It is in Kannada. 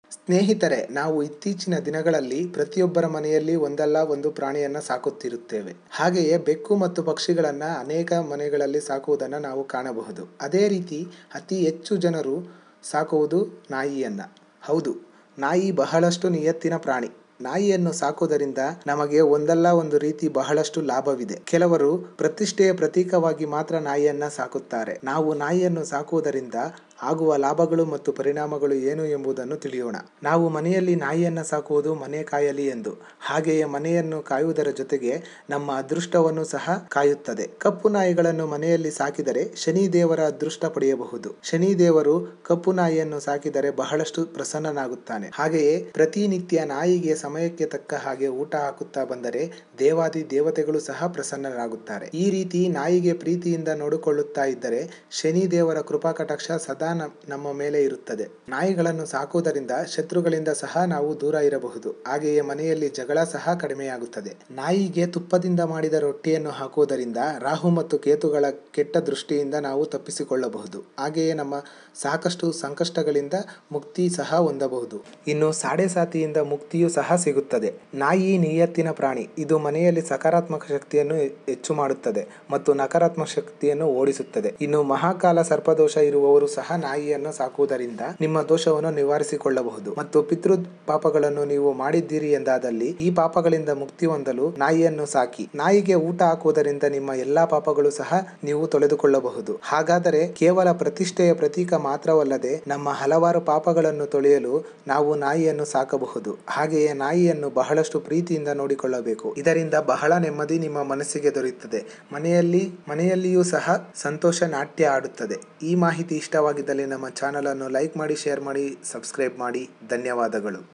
ಸ್ನೇಹಿತರೆ ನಾವು ಇತ್ತೀಚಿನ ದಿನಗಳಲ್ಲಿ ಪ್ರತಿಯೊಬ್ಬರ ಮನೆಯಲ್ಲಿ ಒಂದಲ್ಲ ಒಂದು ಪ್ರಾಣಿಯನ್ನ ಸಾಕುತ್ತಿರುತ್ತೇವೆ ಹಾಗೆಯೇ ಬೆಕ್ಕು ಮತ್ತು ಪಕ್ಷಿಗಳನ್ನ ಅನೇಕ ಮನೆಗಳಲ್ಲಿ ಸಾಕುವುದನ್ನು ನಾವು ಕಾಣಬಹುದು ಅದೇ ರೀತಿ ಅತಿ ಹೆಚ್ಚು ಜನರು ಸಾಕುವುದು ನಾಯಿಯನ್ನ ಹೌದು ನಾಯಿ ಬಹಳಷ್ಟು ನಿಯತ್ತಿನ ಪ್ರಾಣಿ ನಾಯಿಯನ್ನು ಸಾಕುವುದರಿಂದ ನಮಗೆ ಒಂದಲ್ಲ ಒಂದು ರೀತಿ ಬಹಳಷ್ಟು ಲಾಭವಿದೆ ಕೆಲವರು ಪ್ರತಿಷ್ಠೆಯ ಪ್ರತೀಕವಾಗಿ ಮಾತ್ರ ನಾಯಿಯನ್ನ ಸಾಕುತ್ತಾರೆ ನಾವು ನಾಯಿಯನ್ನು ಸಾಕುವುದರಿಂದ ಆಗುವ ಲಾಭಗಳು ಮತ್ತು ಪರಿಣಾಮಗಳು ಏನು ಎಂಬುದನ್ನು ತಿಳಿಯೋಣ ನಾವು ಮನೆಯಲ್ಲಿ ನಾಯಿಯನ್ನ ಸಾಕುವುದು ಮನೆ ಕಾಯಲಿ ಎಂದು ಹಾಗೆಯೇ ಮನೆಯನ್ನು ಕಾಯುವುದರ ಜೊತೆಗೆ ನಮ್ಮ ಅದೃಷ್ಟವನ್ನು ಸಹ ಕಾಯುತ್ತದೆ ಕಪ್ಪು ನಾಯಿಗಳನ್ನು ಮನೆಯಲ್ಲಿ ಸಾಕಿದರೆ ಶನಿ ದೇವರ ಅದೃಷ್ಟ ಪಡೆಯಬಹುದು ಶನಿ ದೇವರು ಕಪ್ಪು ನಾಯಿಯನ್ನು ಸಾಕಿದರೆ ಬಹಳಷ್ಟು ಪ್ರಸನ್ನನಾಗುತ್ತಾನೆ ಹಾಗೆಯೇ ಪ್ರತಿನಿತ್ಯ ನಾಯಿಗೆ ಸಮಯಕ್ಕೆ ತಕ್ಕ ಹಾಗೆ ಊಟ ಹಾಕುತ್ತಾ ಬಂದರೆ ದೇವಾದಿ ದೇವತೆಗಳು ಸಹ ಪ್ರಸನ್ನರಾಗುತ್ತಾರೆ ಈ ರೀತಿ ನಾಯಿಗೆ ಪ್ರೀತಿಯಿಂದ ನೋಡಿಕೊಳ್ಳುತ್ತಾ ಇದ್ದರೆ ಶನಿ ದೇವರ ಕೃಪಾ ಕಟಾಕ್ಷ ಸದಾ ನಮ್ಮ ಮೇಲೆ ಇರುತ್ತದೆ ನಾಯಿಗಳನ್ನು ಸಾಕುವುದರಿಂದ ಶತ್ರುಗಳಿಂದ ಸಹ ನಾವು ದೂರ ಇರಬಹುದು ಹಾಗೆಯೇ ಮನೆಯಲ್ಲಿ ಜಗಳ ಸಹ ಕಡಿಮೆಯಾಗುತ್ತದೆ ನಾಯಿಗೆ ತುಪ್ಪದಿಂದ ಮಾಡಿದ ರೊಟ್ಟಿಯನ್ನು ಹಾಕುವುದರಿಂದ ರಾಹು ಮತ್ತು ಕೇತುಗಳ ಕೆಟ್ಟ ದೃಷ್ಟಿಯಿಂದ ನಾವು ತಪ್ಪಿಸಿಕೊಳ್ಳಬಹುದು ಹಾಗೆಯೇ ನಮ್ಮ ಸಾಕಷ್ಟು ಸಂಕಷ್ಟಗಳಿಂದ ಮುಕ್ತಿ ಸಹ ಹೊಂದಬಹುದು ಇನ್ನು ಸಾಡೆ ಸಾತಿಯಿಂದ ಮುಕ್ತಿಯೂ ಸಹ ಸಿಗುತ್ತದೆ ನಾಯಿ ನಿಯತ್ತಿನ ಪ್ರಾಣಿ ಇದು ಮನೆಯಲ್ಲಿ ಸಕಾರಾತ್ಮಕ ಶಕ್ತಿಯನ್ನು ಹೆಚ್ಚು ಮಾಡುತ್ತದೆ ಮತ್ತು ನಕಾರಾತ್ಮಕ ಶಕ್ತಿಯನ್ನು ಓಡಿಸುತ್ತದೆ ಇನ್ನು ಮಹಾಕಾಲ ಸರ್ಪದೋಷ ಇರುವವರು ಸಹ ನಾಯಿಯನ್ನು ಸಾಕುವುದರಿಂದ ನಿಮ್ಮ ದೋಷವನ್ನು ನಿವಾರಿಸಿಕೊಳ್ಳಬಹುದು ಮತ್ತು ಪಿತೃ ಪಾಪಗಳನ್ನು ನೀವು ಮಾಡಿದ್ದೀರಿ ಎಂದಾದಲ್ಲಿ ಈ ಪಾಪಗಳಿಂದ ಮುಕ್ತಿ ಹೊಂದಲು ನಾಯಿಯನ್ನು ಸಾಕಿ ನಾಯಿಗೆ ಊಟ ಹಾಕುವುದರಿಂದ ನಿಮ್ಮ ಎಲ್ಲಾ ಪಾಪಗಳು ಸಹ ನೀವು ತೊಳೆದುಕೊಳ್ಳಬಹುದು ಹಾಗಾದರೆ ಕೇವಲ ಪ್ರತಿಷ್ಠೆಯ ಪ್ರತೀಕ ಮಾತ್ರವಲ್ಲದೆ ನಮ್ಮ ಹಲವಾರು ಪಾಪಗಳನ್ನು ತೊಳೆಯಲು ನಾವು ನಾಯಿಯನ್ನು ಸಾಕಬಹುದು ಹಾಗೆಯೇ ನಾಯಿಯನ್ನು ಬಹಳಷ್ಟು ಪ್ರೀತಿಯಿಂದ ನೋಡಿಕೊಳ್ಳಬೇಕು ಇದರಿಂದ ಬಹಳ ನೆಮ್ಮದಿ ನಿಮ್ಮ ಮನಸ್ಸಿಗೆ ದೊರೆಯುತ್ತದೆ ಮನೆಯಲ್ಲಿ ಮನೆಯಲ್ಲಿಯೂ ಸಹ ಸಂತೋಷ ನಾಟ್ಯ ಆಡುತ್ತದೆ ಈ ಮಾಹಿತಿ ಇಷ್ಟವಾಗಿದ್ದಲ್ಲಿ ನಮ್ಮ ಚಾನಲ್ ಅನ್ನು ಲೈಕ್ ಮಾಡಿ ಶೇರ್ ಮಾಡಿ ಸಬ್ಸ್ಕ್ರೈಬ್ ಮಾಡಿ ಧನ್ಯವಾದಗಳು